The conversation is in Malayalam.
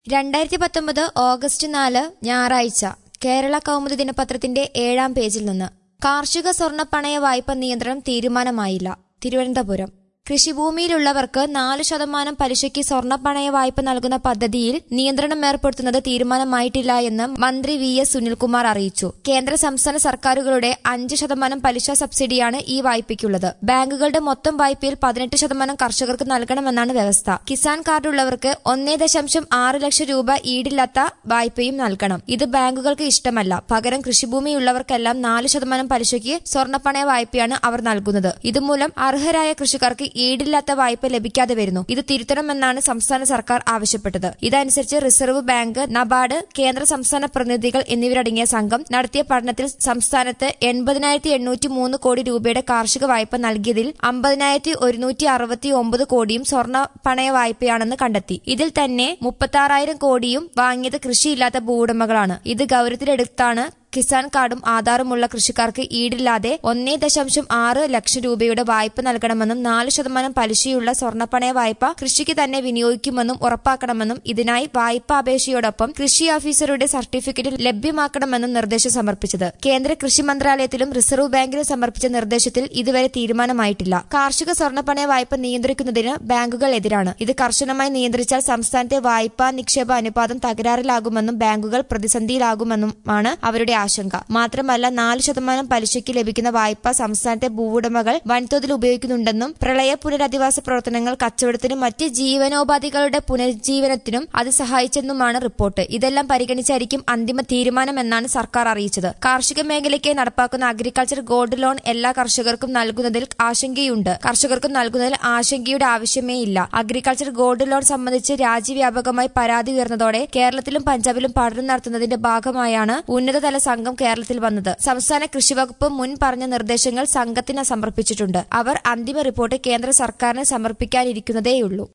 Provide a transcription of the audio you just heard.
രണ്ടായിരത്തി പത്തൊമ്പത് ഓഗസ്റ്റ് നാല് ഞായറാഴ്ച കേരള കൗമുദി ദിനപത്രത്തിന്റെ ഏഴാം പേജിൽ നിന്ന് കാർഷിക സ്വർണ്ണ പണയ വായ്പ നിയന്ത്രണം തീരുമാനമായില്ല തിരുവനന്തപുരം കൃഷിഭൂമിയിലുള്ളവർക്ക് നാല് ശതമാനം പലിശയ്ക്ക് സ്വർണ്ണ പണയ വായ്പ നൽകുന്ന പദ്ധതിയിൽ നിയന്ത്രണം ഏർപ്പെടുത്തുന്നത് തീരുമാനമായിട്ടില്ല എന്ന് മന്ത്രി വി എസ് സുനിൽകുമാർ അറിയിച്ചു കേന്ദ്ര സംസ്ഥാന സർക്കാരുകളുടെ അഞ്ച് ശതമാനം പലിശ സബ്സിഡിയാണ് ഈ വായ്പയ്ക്കുള്ളത് ബാങ്കുകളുടെ മൊത്തം വായ്പയിൽ പതിനെട്ട് ശതമാനം കർഷകർക്ക് നൽകണമെന്നാണ് വ്യവസ്ഥ കിസാൻ കാർഡുള്ളവർക്ക് ഒന്നേ ദശാംശം ആറ് ലക്ഷം രൂപ ഈടില്ലാത്ത വായ്പയും നൽകണം ഇത് ബാങ്കുകൾക്ക് ഇഷ്ടമല്ല പകരം കൃഷിഭൂമിയുള്ളവർക്കെല്ലാം നാല് ശതമാനം പലിശയ്ക്ക് സ്വർണ്ണപ്പണയ വായ്പയാണ് അവർ നൽകുന്നത് ഇതുമൂലം അർഹരായ കൃഷിക്കാർക്ക് ഈടില്ലാത്ത വായ്പ ലഭിക്കാതെ വരുന്നു ഇത് തിരുത്തണമെന്നാണ് സംസ്ഥാന സർക്കാർ ആവശ്യപ്പെട്ടത് ഇതനുസരിച്ച് റിസർവ് ബാങ്ക് നബാർഡ് കേന്ദ്ര സംസ്ഥാന പ്രതിനിധികൾ എന്നിവരടങ്ങിയ സംഘം നടത്തിയ പഠനത്തിൽ സംസ്ഥാനത്ത് എൺപതിനായിരത്തി എണ്ണൂറ്റി മൂന്ന് കോടി രൂപയുടെ കാർഷിക വായ്പ നൽകിയതിൽ അമ്പതിനായിരത്തി ഒരുന്നൂറ്റി അറുപത്തി ഒമ്പത് കോടിയും സ്വർണ്ണ പണയ വായ്പയാണെന്ന് കണ്ടെത്തി ഇതിൽ തന്നെ മുപ്പത്തി കോടിയും വാങ്ങിയത് കൃഷിയില്ലാത്ത ഭൂവുടമകളാണ് ഇത് ഗൌരവത്തിലെടുത്താണ് കിസാൻ കാർഡും ആധാറുമുള്ള കൃഷിക്കാർക്ക് ഈടില്ലാതെ ഒന്നേ ദശാംശം ആറ് ലക്ഷം രൂപയുടെ വായ്പ നൽകണമെന്നും നാല് ശതമാനം പലിശയുള്ള സ്വർണ്ണപ്പണയ വായ്പ കൃഷിക്ക് തന്നെ വിനിയോഗിക്കുമെന്നും ഉറപ്പാക്കണമെന്നും ഇതിനായി വായ്പാ അപേക്ഷയോടൊപ്പം കൃഷി ഓഫീസറുടെ സർട്ടിഫിക്കറ്റ് ലഭ്യമാക്കണമെന്നും നിർദ്ദേശം സമർപ്പിച്ചത് കേന്ദ്ര കൃഷി മന്ത്രാലയത്തിലും റിസർവ് ബാങ്കിലും സമർപ്പിച്ച നിർദ്ദേശത്തിൽ ഇതുവരെ തീരുമാനമായിട്ടില്ല കാർഷിക സ്വർണ്ണപ്പണയ വായ്പ നിയന്ത്രിക്കുന്നതിന് ബാങ്കുകൾ എതിരാണ് ഇത് കർശനമായി നിയന്ത്രിച്ചാൽ സംസ്ഥാനത്തെ വായ്പാ നിക്ഷേപ അനുപാതം തകരാറിലാകുമെന്നും ബാങ്കുകൾ പ്രതിസന്ധിയിലാകുമെന്നുമാണ് അവരുടെ ആശങ്ക മാത്രമല്ല നാല് ശതമാനം പലിശയ്ക്ക് ലഭിക്കുന്ന വായ്പ സംസ്ഥാനത്തെ ഭൂവുടമകൾ വൻതോതിൽ ഉപയോഗിക്കുന്നുണ്ടെന്നും പ്രളയ പുനരധിവാസ പ്രവർത്തനങ്ങൾ കച്ചവടത്തിനും മറ്റ് ജീവനോപാധികളുടെ പുനരുജ്ജീവനത്തിനും അത് സഹായിച്ചെന്നുമാണ് റിപ്പോർട്ട് ഇതെല്ലാം പരിഗണിച്ചായിരിക്കും അന്തിമ തീരുമാനമെന്നാണ് സർക്കാർ അറിയിച്ചത് കാർഷിക മേഖലയ്ക്ക് നടപ്പാക്കുന്ന അഗ്രികൾച്ചർ ഗോൾഡ് ലോൺ എല്ലാ കർഷകർക്കും നൽകുന്നതിൽ ആശങ്കയുണ്ട് കർഷകർക്കും നൽകുന്നതിൽ ആശങ്കയുടെ ആവശ്യമേ ഇല്ല അഗ്രികൾച്ചർ ഗോൾഡ് ലോൺ സംബന്ധിച്ച് രാജ്യവ്യാപകമായി പരാതി ഉയർന്നതോടെ കേരളത്തിലും പഞ്ചാബിലും പഠനം നടത്തുന്നതിന്റെ ഭാഗമായാണ് ഉന്നതതല സംഘം കേരളത്തിൽ വന്നത് സംസ്ഥാന കൃഷിവകുപ്പ് മുൻ പറഞ്ഞ നിർദ്ദേശങ്ങൾ സംഘത്തിന് സമർപ്പിച്ചിട്ടുണ്ട് അവർ അന്തിമ റിപ്പോർട്ട് കേന്ദ്ര സർക്കാരിന് സമർപ്പിക്കാനിരിക്കുന്നതേയുള്ളൂ